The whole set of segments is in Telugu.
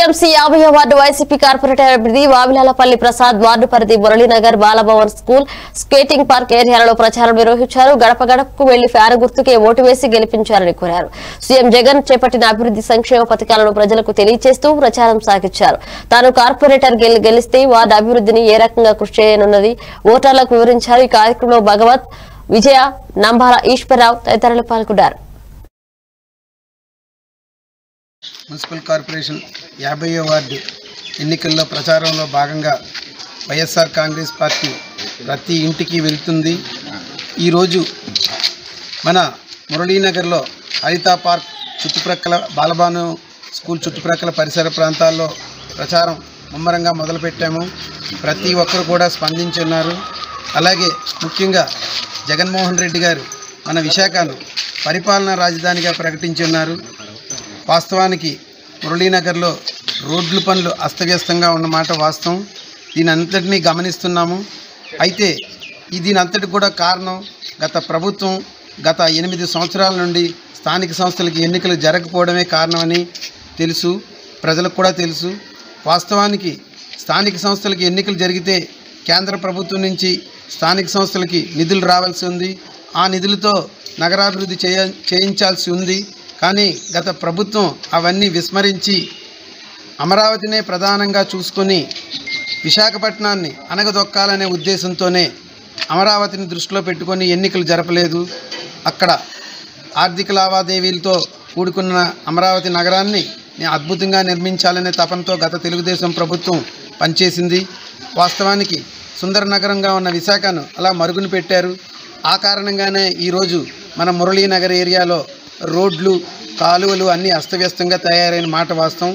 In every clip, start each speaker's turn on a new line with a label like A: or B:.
A: జీవీఎంసీ యాభై వార్డు వైసీపీ కార్పొరేటర్ అభ్యర్థి వావిలాలపల్లి ప్రసాద్ వార్డు పరిధి Muralinagar Balabhavan school skating park ఏరియాలలో ప్రచారం నిర్వహించారు గడప గడపకు వెళ్లి ఫ్యాన్ గుర్తుకే ఓటు వేసి గెలిపించారని కోరారు సీఎం జగన్ చేపట్టిన అభివృద్ధి సంక్షేమ పథకాలను ప్రజలకు తెలియజేస్తూ ప్రచారం సాగించారు తాను కార్పొరేటర్ గెలి- గెలిస్తే వార్డు అభివృద్ధిని ఏ రకంగా కృషి చేయనున్నది ఓటర్లకు వివరించారు ఈ కార్యక్రమంలో భగవత్ విజయ నంబాల ఈశ్వరరావు తదితరులు పాల్గొన్నారు
B: మున్సిపల్ కార్పొరేషన్ యాభైవ వార్డు ఎన్నికల్లో ప్రచారంలో భాగంగా వైఎస్ఆర్ కాంగ్రెస్ పార్టీ ప్రతి ఇంటికి వెళ్తుంది ఈరోజు మన మురళీనగర్లో హరితా పార్క్ చుట్టుప్రక్కల బాలబాను స్కూల్ చుట్టుప్రక్కల పరిసర ప్రాంతాల్లో ప్రచారం ముమ్మరంగా మొదలుపెట్టాము ప్రతి ఒక్కరు కూడా స్పందించున్నారు అలాగే ముఖ్యంగా జగన్మోహన్ రెడ్డి గారు మన విశాఖను పరిపాలనా రాజధానిగా ప్రకటించి ఉన్నారు వాస్తవానికి మురళీనగర్లో రోడ్ల పనులు అస్తవ్యస్తంగా ఉన్నమాట వాస్తవం దీని అంతటినీ గమనిస్తున్నాము అయితే ఈ దీని అంతటి కూడా కారణం గత ప్రభుత్వం గత ఎనిమిది సంవత్సరాల నుండి స్థానిక సంస్థలకి ఎన్నికలు జరగకపోవడమే కారణమని తెలుసు ప్రజలకు కూడా తెలుసు వాస్తవానికి స్థానిక సంస్థలకి ఎన్నికలు జరిగితే కేంద్ర ప్రభుత్వం నుంచి స్థానిక సంస్థలకి నిధులు రావాల్సి ఉంది ఆ నిధులతో నగరాభివృద్ధి చేయ చేయించాల్సి ఉంది కానీ గత ప్రభుత్వం అవన్నీ విస్మరించి అమరావతినే ప్రధానంగా చూసుకొని విశాఖపట్నాన్ని అనగదొక్కాలనే ఉద్దేశంతోనే అమరావతిని దృష్టిలో పెట్టుకొని ఎన్నికలు జరపలేదు అక్కడ ఆర్థిక లావాదేవీలతో కూడుకున్న అమరావతి నగరాన్ని ని- అద్భుతంగా నిర్మించాలనే తపనతో గత తెలుగుదేశం ప్రభుత్వం పనిచేసింది వాస్తవానికి సుందర నగరంగా ఉన్న విశాఖను అలా మరుగున పెట్టారు ఆ కారణంగానే ఈరోజు మన మురళీనగర్ ఏరియాలో రోడ్లు కాలువలు అన్నీ అస్తవ్యస్తంగా తయారైన మాట వాస్తవం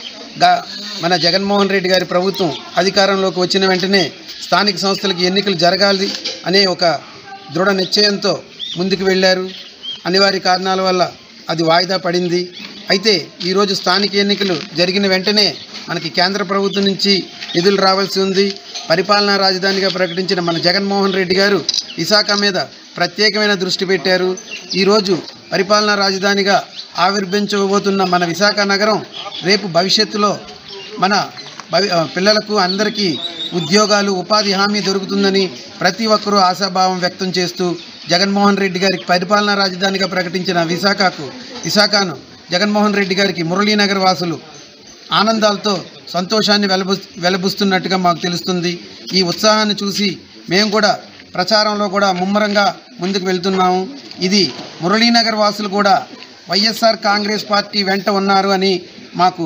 B: గా మన జగన్మోహన్ రెడ్డి గారి ప్రభుత్వం అధికారంలోకి వచ్చిన వెంటనే స్థానిక సంస్థలకు ఎన్నికలు జరగాలి అనే ఒక దృఢ నిశ్చయంతో ముందుకు వెళ్ళారు అనివార్య కారణాల వల్ల అది వాయిదా పడింది అయితే ఈరోజు స్థానిక ఎన్నికలు జరిగిన వెంటనే మనకి కేంద్ర ప్రభుత్వం నుంచి నిధులు రావాల్సి ఉంది పరిపాలనా రాజధానిగా ప్రకటించిన మన జగన్మోహన్ రెడ్డి గారు విశాఖ మీద ప్రత్యేకమైన దృష్టి పెట్టారు ఈరోజు పరిపాలనా రాజధానిగా ఆవిర్భవించబోతున్న మన విశాఖ నగరం రేపు భవిష్యత్తులో మన భవి ఆ, పిల్లలకు అందరికీ ఉద్యోగాలు ఉపాధి హామీ దొరుకుతుందని ప్రతి ఒక్కరూ ఆశాభావం వ్యక్తం చేస్తూ జగన్మోహన్ రెడ్డి గారికి పరిపాలనా రాజధానిగా ప్రకటించిన విశాఖకు విశాఖను జగన్మోహన్ రెడ్డి గారికి మురళీనగర్ వాసులు ఆనందాలతో సంతోషాన్ని వెలబు వెలబుస్తున్నట్టుగా మాకు తెలుస్తుంది ఈ ఉత్సాహాన్ని చూసి మేము కూడా ప్రచారంలో కూడా ముమ్మరంగా ముందుకు వెళ్తున్నాము ఇది మురళీనగర్ వాసులు కూడా వైఎస్ఆర్ కాంగ్రెస్ పార్టీ వెంట ఉన్నారు అని మాకు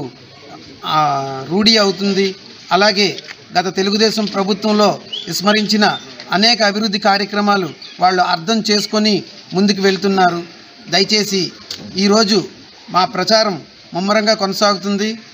B: ఆ, రూఢి అవుతుంది అలాగే గత తెలుగుదేశం ప్రభుత్వంలో విస్మరించిన అనేక అభివృద్ధి కార్యక్రమాలు వాళ్ళు అర్థం చేసుకొని ముందుకు వెళ్తున్నారు దయచేసి ఈరోజు మా ప్రచారం ముమ్మరంగా కొనసాగుతుంది